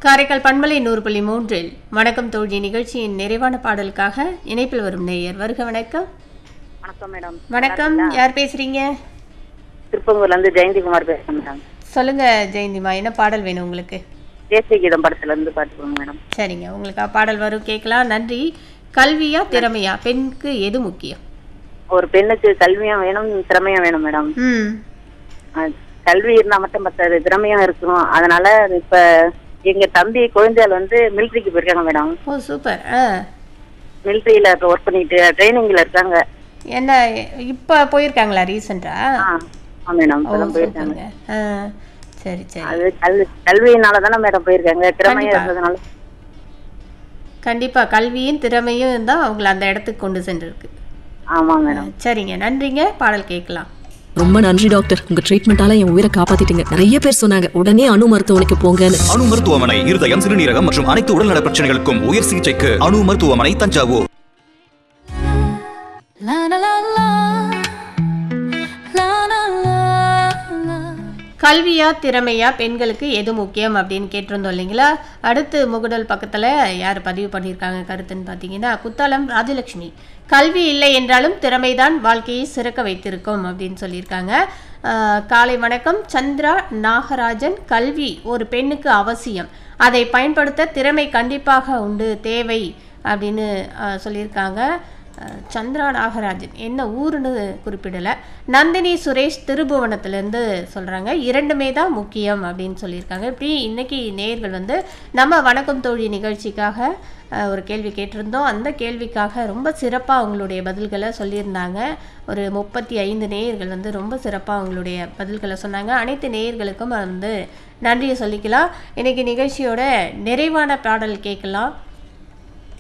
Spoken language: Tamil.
காரைக்கால் பண்பலை நூறு புள்ளி மூன்றில் வணக்கம் தோழி நிகழ்ச்சியின் நிறைவான பாடலுக்காக இணைப்பில் வரும் நேயர் வருக வணக்கம் வணக்கம் மேடம் வணக்கம் யார் பேசுறீங்க திருப்பங்கூர்ல இருந்து ஜெயந்திகுமார் பேசுறேன் மேடம் சொல்லுங்க ஜெயந்திமா என்ன பாடல் வேணும் உங்களுக்கு தேசிய கீதம் படத்துல இருந்து பாத்துக்கோங்க மேடம் சரிங்க உங்களுக்கு பாடல் வரும் கேட்கலாம் நன்றி கல்வியா திறமையா பெண்ணுக்கு எது முக்கியம் ஒரு பெண்ணுக்கு கல்வியும் வேணும் திறமையும் வேணும் மேடம் ம் அஹ் கல்வி இருந்தா மட்டும் பத்தாது திறமையும் இருக்கணும் அதனால இப்ப எங்க தம்பி குழந்தைகள் வந்து மிலிட்ரிக்கு போயிருக்காங்க மேடம் ஓ சூப்பர் ஆ மிலிட்ரியில ஒர்க் பண்ணிட்டு ட்ரைனிங்ல இருக்காங்க என்ன இப்போ போயிருக்காங்களா ரீசெண்டா ஆ ஆ மேடம் ஓ இப்பதான் போயிருக்காங்க சூப்பருங்க ஆ சரி சரி அது கல்வி கல்வியினால தானே மேடம் போயிருக்காங்க திறமையும் கண்டிப்பா. இருந்ததுனால கண்டிப்பா கல்வியும் திறமையும் தான் அவங்கள அந்த இடத்துக்கு கொண்டு சென்றிருக்கு ஆமா மேடம் சரிங்க நன்றிங்க பாடல் கேட்கலாம் ரொம்ப நன்றி டாக்டர் உங்க ட்ரீட்மெண்டால என் உயிரை காப்பாத்திட்டீங்க நிறைய பேர் சொன்னாங்க உடனே அணு மருத்துவமனைக்கு போங்கன்னு அணு மருத்துவமனை இருதயம் சிறுநீரகம் மற்றும் அனைத்து உடல்நல பிரச்சனைகளுக்கும் உயர் சிகிச்சைக்கு அணு மருத்துவமனை Thanjavur La la la la La la la la கல்வியா திறமையா பெண்களுக்கு எது முக்கியம் அப்படின்னு கேட்டிருந்தோம் இல்லைங்களா அடுத்து முகுடல் பக்கத்தில் யார் பதிவு பண்ணியிருக்காங்க கருத்துன்னு பார்த்தீங்கன்னா குத்தாலம் ராஜலட்சுமி கல்வி இல்லை என்றாலும் திறமைதான் வாழ்க்கையை சிறக்க வைத்திருக்கும் அப்படின்னு சொல்லியிருக்காங்க ஆஹ், காலை வணக்கம் சந்திரா நாகராஜன் கல்வி ஒரு பெண்ணுக்கு அவசியம் அதை பயன்படுத்த திறமை கண்டிப்பாக உண்டு தேவை அப்படின்னு ஆஹ், சொல்லியிருக்காங்க அஹ் சந்திரா நாகராஜன் என்ன ஊருன்னு குறிப்பிடலை நந்தினி சுரேஷ் திருபுவனத்துலேருந்து சொல்கிறாங்க இரண்டுமே தான் முக்கியம் அப்படின்னு சொல்லியிருக்காங்க இப்படி இன்னைக்கு நேயர்கள் வந்து நம்ம வணக்கம் தோழி நிகழ்ச்சிக்காக அஹ், ஒரு கேள்வி கேட்டிருந்தோம் அந்த கேள்விக்காக ரொம்ப சிறப்பாக அவங்களுடைய பதில்களை சொல்லியிருந்தாங்க ஒரு முப்பத்தி ஐந்து நேயர்கள் வந்து ரொம்ப சிறப்பாக அவங்களுடைய பதில்களை சொன்னாங்க அனைத்து நேயர்களுக்கும் வந்து நன்றியை சொல்லிக்கலாம் இன்னைக்கு நிகழ்ச்சியோட நிறைவான பாடல் கேட்கலாம்